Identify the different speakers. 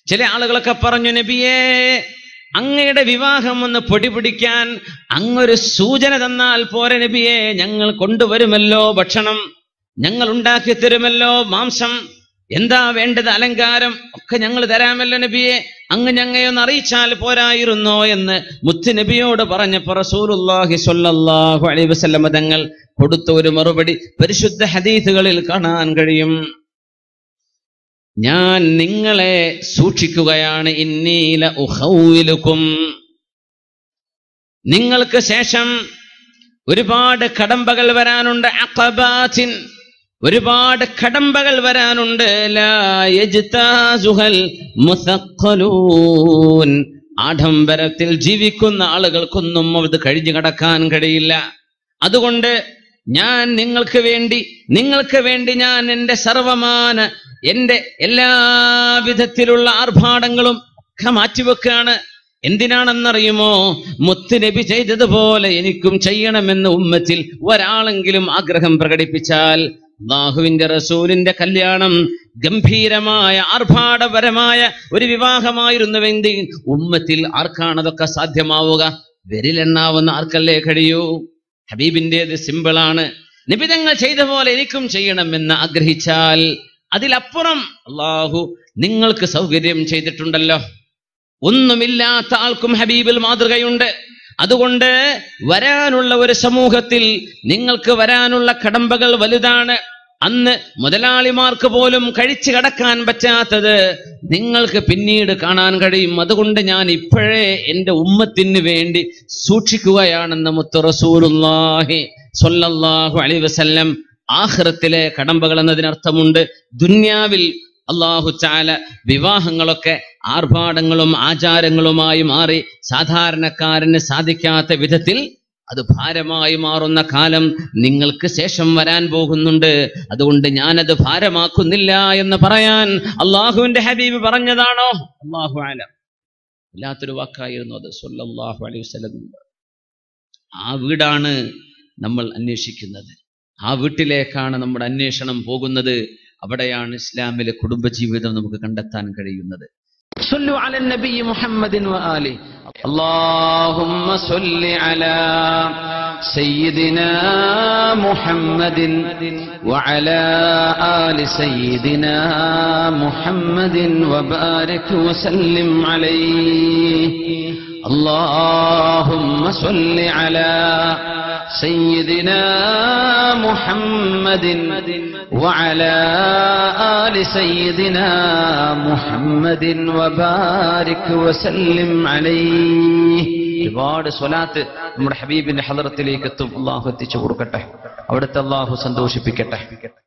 Speaker 1: ചില ആളുകളൊക്കെ പറഞ്ഞു നബിയേ അങ്ങയുടെ വിവാഹം ഒന്ന് പൊടിപിടിക്കാൻ അങ്ങൊരു സൂചന തന്നാൽ പോരെ നബിയെ ഞങ്ങൾ കൊണ്ടുവരുമല്ലോ ഭക്ഷണം ഞങ്ങൾ ഉണ്ടാക്കി തരുമല്ലോ മാംസം എന്താ വേണ്ടത് അലങ്കാരം ഒക്കെ ഞങ്ങൾ തരാമല്ലോ നബിയെ അങ്ങ് ഞങ്ങയൊന്ന് അറിയിച്ചാൽ പോരായിരുന്നോ എന്ന് മുത്ത് നബിയോട് പറഞ്ഞപ്പോ റസൂലുള്ളാഹി സ്വല്ലല്ലാഹു അലൈഹി വസല്ലമ തങ്ങൾ കൊടുത്ത ഒരു മറുപടി പരിശുദ്ധ ഹദീസുകളിൽ കാണാൻ കഴിയും ഞാൻ നിങ്ങളെ സൂക്ഷിക്കുകയാണ് ഇന്നീല ഉഹൗവിലുക്കും നിങ്ങൾക്ക് ശേഷം ഒരുപാട് കടമ്പകൾ വരാനുണ്ട് അഖബാത്തിൻ ഒരുപാട് കടമ്പകൾ വരാനുണ്ട് ലാ യജ്താസുഹൽ മുസഖ്ഖലൂൻ ആഡംബരത്തിൽ ജീവിക്കുന്ന ആളുകൾക്കൊന്നും അത് കഴിഞ്ഞു കടക്കാൻ കഴിയില്ല അതുകൊണ്ട് ഞാൻ നിങ്ങൾക്ക് വേണ്ടി നിങ്ങൾക്ക് വേണ്ടി ഞാൻ എൻ്റെ സർവമാന എൻ്റെ എല്ലാവിധത്തിലുള്ള ആർഭാടങ്ങളും ഒക്കെ മാറ്റിവെക്കുകയാണ് എന്തിനാണെന്നറിയുമോ മുത്ത് നബി ചെയ്തതുപോലെ എനിക്കും ചെയ്യണമെന്ന് ഉമ്മത്തിൽ ഒരാളെങ്കിലും ആഗ്രഹം പ്രകടിപ്പിച്ചാൽ അള്ളാഹുവിന്റെ റസൂലിന്റെ കല്യാണം ഗംഭീരമായ ആർഭാടപരമായ ഒരു വിവാഹമായിരുന്നുവെങ്കിൽ ഉമ്മത്തിൽ ആർക്കാണതൊക്കെ സാധ്യമാവുക വിരലെണ്ണാവുന്ന ആർക്കല്ലേ കഴിയൂ ഹബീബിൻ്റെത് സിമ്പിളാണ് നിബിതങ്ങൾ ചെയ്ത പോലെ എനിക്കും ചെയ്യണമെന്ന് ആഗ്രഹിച്ചാൽ അതിലപ്പുറം അള്ളാഹു നിങ്ങൾക്ക് സൗകര്യം ചെയ്തിട്ടുണ്ടല്ലോ ഒന്നുമില്ലാത്ത ആൾക്കും ഹബീബിൽ മാതൃകയുണ്ട് അതുകൊണ്ട് വരാനുള്ള ഒരു സമൂഹത്തിൽ നിങ്ങൾക്ക് വരാനുള്ള കടമ്പകൾ വലുതാണ് അന്ന് മുതലാളിമാർക്ക് പോലും കഴിച്ചു കടക്കാൻ പറ്റാത്തത് നിങ്ങൾക്ക് പിന്നീട് കാണാൻ കഴിയും അതുകൊണ്ട് ഞാൻ ഇപ്പോഴേ എൻ്റെ ഉമ്മത്തിന് വേണ്ടി സൂക്ഷിക്കുകയാണെന്ന് മുത്ത് റസൂലുള്ളാഹി സ്വല്ലല്ലാഹു അലൈഹി വസല്ലം ആഖിറത്തിലെ കടമ്പകൾ എന്നതിനർത്ഥമുണ്ട് ദുന്യാവിൽ അള്ളാഹു ചാല വിവാഹങ്ങളൊക്കെ ആർഭാടങ്ങളും ആചാരങ്ങളുമായി മാറി സാധാരണക്കാരന് സാധിക്കാത്ത വിധത്തിൽ അത് ഭാരമായി മാറുന്ന കാലം നിങ്ങൾക്ക് ശേഷം വരാൻ പോകുന്നുണ്ട് അതുകൊണ്ട് ഞാനത് ഭാരമാക്കുന്നില്ല എന്ന് പറയാൻ അള്ളാഹുവിന്റെ ഹബീബ് പറഞ്ഞതാണോ അള്ളാഹു ആലം വല്ലാത്തൊരു വാക്കായിരുന്നു അത് സല്ലല്ലാഹു അലൈഹി വസല്ലം ആ വീടാണ് നമ്മൾ അന്വേഷിക്കുന്നത് ആ വീട്ടിലേക്കാണ് നമ്മുടെ അന്വേഷണം പോകുന്നത് അവിടെയാണ് ഇസ്ലാമിലെ കുടുംബജീവിതം നമുക്ക് കണ്ടെത്താൻ കഴിയുന്നത് صلوا على النبي محمد وآله اللهم صل على سيدنا محمد وعلى آل سيدنا محمد وبارك وسلم عليه اللهم صل على سيدنا محمد وعلى آل سيدنا محمد وبارك وسلم عليه ഒരുപാട് സ്വലാത്ത് നമ്മുടെ ഹബീബിന്റെ ഹലറത്തിലേക്ക് എത്തും അള്ളാഹു എത്തിച്ചു കൊടുക്കട്ടെ അവിടുത്തെ അള്ളാഹു സന്തോഷിപ്പിക്കട്ടെ